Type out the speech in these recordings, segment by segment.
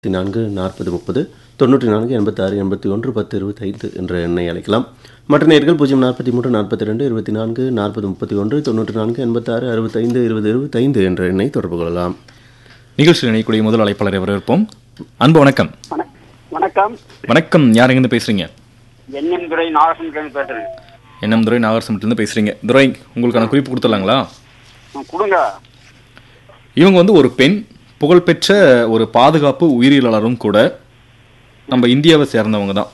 நான்கு நாற்பது முப்பது தொண்ணூற்றி நான்கு எண்பத்தாறு எண்பத்தி ஒன்று பத்து இருபத்தைந்து என்ற எண்ணை அழைக்கலாம் மற்ற நேர்கள் பூஜ்ஜியம் நாற்பத்தி மூன்று நாற்பத்தி ரெண்டு இருபத்தி நான்கு நாற்பது முப்பத்தி ஒன்று தொண்ணூற்றி நான்கு எண்பத்தாறு அறுபத்தைந்து இருபது இருபத்தைந்து என்ற எண்ணை தொடர்பு கொள்ளலாம் நிகழ்ச்சியில் இணையக்கூடிய முதல் அழைப்பாளரை வரவேற்போம் அன்பு வணக்கம் வண- வணக்கம் வணக்கம் யார் எங்கேருந்து பேசுறீங்க என்எம் துறை நாகசந்திரன் பேசுறேன் என்எம் துரை நாகரசமட்டிலேருந்து பேசுறீங்க துரை உங்களுக்கான குறிப்பு கொடுத்துடலாங்களா ஆ, கொடுங்க இவங்க வந்து ஒரு பெண் புகழ்பெற்ற ஒரு பாதுகாப்பு உயிரியலாளரும் கூட நம்ம இந்தியாவை சேர்ந்தவங்க தான்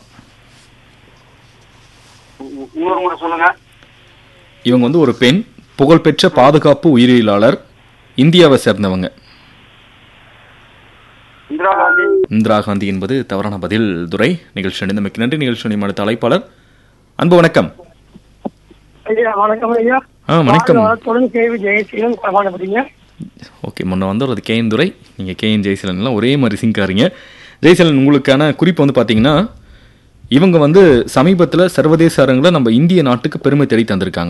உ- உ- இன்னொரு முறை சொல்லுங்க இவங்க வந்து ஒரு பெண் புகழ்பெற்ற பாதுகாப்பு உயிரியலாளர் இந்தியாவை சேர்ந்தவங்க இந்திரா காந்தி இந்திரா காந்தி என்பது தவறான பதில் துரை நிகழ்ச்சி அணிந்தமைக்கு நன்றி நிகழ்ச்சி அணி அடுத்த அழைப்பாளர் அன்பு வணக்கம் ஐயா வணக்கம் ஐயா ஆ வணக்கம் வணக்கம் கேவி ஜெயசீலன் பிரமாணப்பட்டீங்க ஓகே முன்ன வந்து ஒரு கேஎன் துரை நீங்கள் கேஎன் ஜெயசீலன்லாம் ஒரே மாதிரி சிங்காரீங்க ஜெயசீலன் உங்களுக்கான குறிப்பு வந்து பார்த்தீங்கன்னா இவங்க வந்து சமீபத்தில் சர்வதேச அரங்கில் நம்ம இந்திய நாட்டுக்கு பெருமை தேடி தந்திருக்காங்க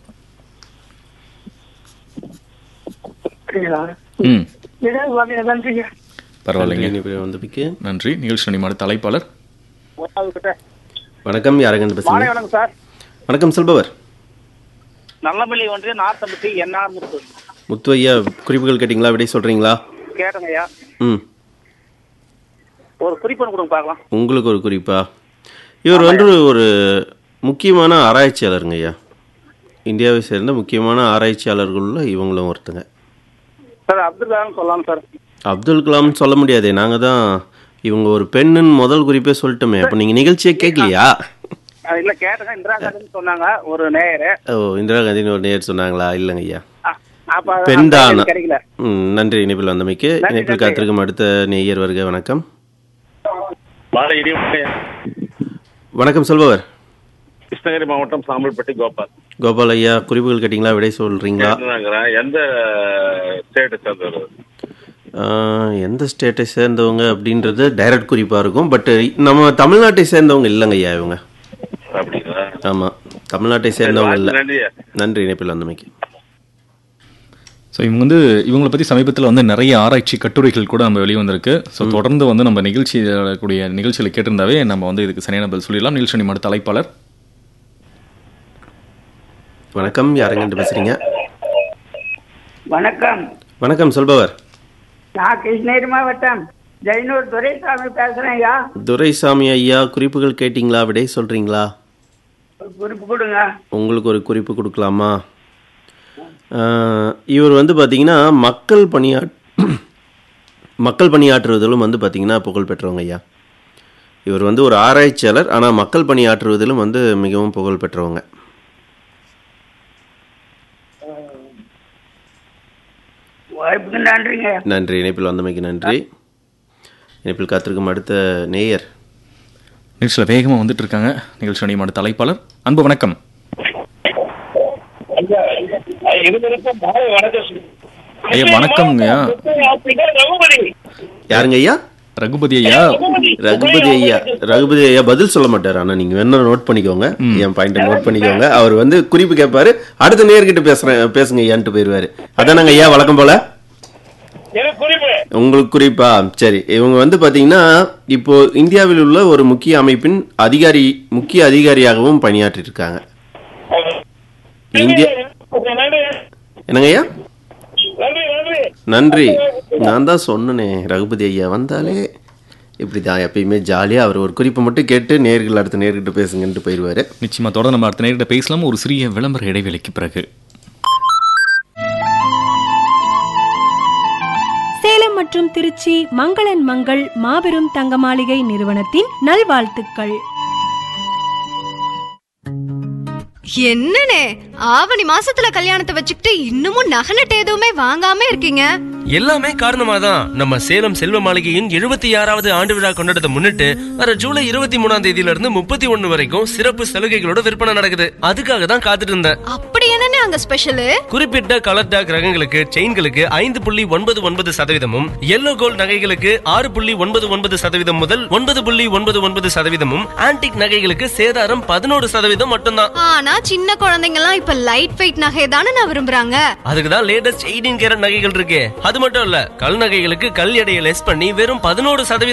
சரிங்களா ம் இடம் வாங்க நன்றிங்க பரவாயில்லைங்க இணைப்பில் வந்தமைக்கு நன்றி நிகழ்ச்சி அணி அடுத்த அழைப்பாளர் வணக்கம் யாருங்க மாலை பேசுங்க வணக்கம் சார் வணக்கம் சொல்பவர் நல்லமல்லி ஒன்றிய நார்த்தம்பட்டி என்ஆர் முத்து முத்து ஐயா குறிப்புகள் கேட்டிங்களா விடை சொல்கிறீங்களா கேட்டங்க ஐயா ம் ஒரு குறிப்பு கொடுங்க பார்க்கலாம் உங்களுக்கு ஒரு குறிப்பா இவர் வந்து ஒரு முக்கியமான ஆராய்ச்சியாளருங்க ஐயா இந்தியாவை சேர்ந்த முக்கியமான ஆராய்ச்சியாளர்களுள்ள இவங்களும் ஒருத்தங்க சார் அப்துல் கலாம் சொல்லலாம் சார் அப்துல் கலாம் சொல்ல முடியாதே நாங்கள் தான் இவங்க ஒரு பெண்ணுன்னு முதல் குறிப்பே சொல்லிட்டோமே அப்போ நீங்கள் நிகழ்ச்சியே கேட்கலையா ஆ, இல்ல கேட்டங்க இந்திரா காந்தின்னு சொன்னாங்க ஒரு நேயரு ஓ இந்திரா காந்தின்னு ஒரு நேர் சொன்னாங்களா இல்லைங்க ஐயா ஆ, அப்ப பெண் அந்த தான் எனக்கு கிடைக்கல ம் நன்றி இணைப்பில் வந்தமைக்கு நன்றி, இணைப்பில் நன்றி. காத்திருக்கும் அடுத்த நேயர் வருக வணக்கம் மாலை இடிவட்டையா வணக்கம் சொல்பவர் கிருஷ்ணகிரி மாவட்டம் சாம்பல்பட்டி கோபால் கோபால் ஐயா குறிப்புகள் கேட்டிங்களா விடை சொல்கிறீங்களா கேட்டுனாங்கிறேன் எந்த ஸ்டேட்டை சேர்ந்தவர் ஆஹ், எந்த ஸ்டேட்டை சேர்ந்தவங்க அப்படின்றது டைரக்ட் குறிப்பாக இருக்கும் பட் நம்ம தமிழ்நாட்டை சேர்ந்தவங்க இல்லைங்க ஐயா இவங்க அப்படிங்களா ஆமாம் தமிழ்நாட்டை சேர்ந்தவங்க இல்லை நன்றியா நன்றி இணைப்பில் வந்தமைக்கு ஸோ இவங்க வந்து இவங்களை பற்றி சமீபத்தில் வந்து நிறைய ஆராய்ச்சி கட்டுரைகள் கூட நம்ம வெளியே வந்திருக்கு ஸோ தொடர்ந்து வந்து நம்ம நிகழ்ச்சி கூடிய நிகழ்ச்சியில் கேட்டிருந்தாவே நம்ம வந்து இதுக்கு சரியான பதில் சொல்லிடலாம் நிகழ்ச்சி அணி அடுத்த அழைப்பாளர் வணக்கம் யாருங்கன்ட்டு பேசுகிறீங்க வணக்கம் வணக்கம் சொல்பவர் நான் கிருஷ்ணகிரி மாவட்டம் ஜெயனூர் துரைசாமி பேசுறேன் ஐயா துரைசாமி ஐயா குறிப்புகள் கேட்டிங்களா விடை சொல்கிறீங்களா ஒரு குறிப்பு கொடுங்க உங்களுக்கு ஒரு குறிப்பு கொடுக்கலாமா ஆஹ், இவர் வந்து பார்த்தீங்கன்னா மக்கள் பணியா மக்கள் பணியாற்றுவதிலும் வந்து பார்த்தீங்கன்னா புகழ் பெற்றவங்க ஐயா இவர் வந்து ஒரு ஆராய்ச்சியாளர் ஆனால் மக்கள் பணியாற்றுவதிலும் வந்து மிகவும் புகழ் பெற்றவங்க வாய்ப்புக்கு நன்றிங்க நன்றி இணைப்பில் வந்தமைக்கு நன்றி இணைப்பில் காத்திருக்கும் அடுத்த நேயர் நிகழ்ச்சியில் வேகமாக வந்துட்டு இருக்காங்க நிகழ்ச்சி அணி அடுத்த அழைப்பாளர் அன்பு வணக்கம் இருவருக்கும் மாலை வணக்கம் ஐயா வணக்கம்ங்கய்யா யாருங்க ஐயா ரகுபதி ஐயா ரகுபதி ஐயா ரகுபதி ஐயா பதில் சொல்ல மாட்டார் ஆனால் நீங்கள் வேணா நோட் பண்ணிக்கோங்க என் பாயிண்ட்டை நோட் பண்ணிக்கோங்க அவர் வந்து குறிப்பு கேட்பாரு அடுத்த நேர்கிட்ட பேசுறேன் பேசுங்க ஐயான்ட்டு போயிடுவாரு அதானங்க ஐயா வழக்கம் போல எனக்கு குறிப்பு உங்களுக்கு குறிப்பா சரி இவங்க வந்து பாத்தீங்கன்னா இப்போ இந்தியாவில் உள்ள ஒரு முக்கிய அமைப்பின் அதிகாரி முக்கிய அதிகாரியாகவும் பணியாற்றி இருக்காங்க இந்திய என்னங்க ஐயா நன்றி நன்றி நன்றி நான் தான் சொன்னனே ரகுபதி ஐயா வந்தாலே இப்படிதான் எப்பயுமே ஜாலியாக அவர் ஒரு குறிப்பை மட்டும் கேட்டு நேர்கள் அடுத்த நேர்கிட்ட பேசுங்கன்ட்டு போயிடுவாரு நிச்சயமா தொடர்ந்து நம்ம அடுத்த நேரிட்ட பேசலாம் ஒரு சிறிய விளம்பர இடைவேளைக்கு பிறகு சேலம் மற்றும் திருச்சி மங்களன் மங்கள் மாபெரும் தங்க மாளிகை நிறுவனத்தின் நல்வாழ்த்துக்கள் என்னனே ஆவணி மாசத்துல கல்யாணத்தை வச்சுக்கிட்டு இன்னமும் நகை நட்டு எதுவுமே வாங்காம இருக்கீங்க எல்லாமே காரணமா தான் நம்ம சேலம் செல்வ மாளிகையின் எழுபத்தி ஆறாவது ஆண்டு விழா கொண்டாடத்தை முன்னிட்டு வர ஜூலை இருபத்தி மூணாம் தேதியில இருந்து முப்பத்தி ஒண்ணு வரைக்கும் சிறப்பு சலுகைகளோட விற்பனை நடக்குது அதுக்காக தான் காத்துட்டு இருந்தேன் அப்படி என்னனே அங்க ஸ்பெஷலு குறிப்பிட்ட கலர் டாக் ரகங்களுக்கு செயின்களுக்கு ஐந்து புள்ளி ஒன்பது ஒன்பது சதவீதமும் எல்லோ கோல்ட் நகைகளுக்கு ஆறு புள்ளி ஒன்பது ஒன்பது சதவீதம் முதல் ஒன்பது புள்ளி ஒன்பது ஒன்பது சதவீதமும் ஆன்டிக் நகைகளுக்கு சேதாரம் பதினோரு சதவீதம் மட்டும்தான் ஆனா சின்ன குழந்தைங்க எல்லாம் இப்ப லைட் வெயிட் நகை தானே நான் விரும்புறாங்க அதுக்கு தான் லேட்டஸ்ட் எயிட்டீன் கேரட் நகைகள் இருக்கு அது மட்டும் இல்ல கல் நகைகளுக்கு கல் எடையை லெஸ் பண்ணி வெறும் பதினோரு சதவீதம்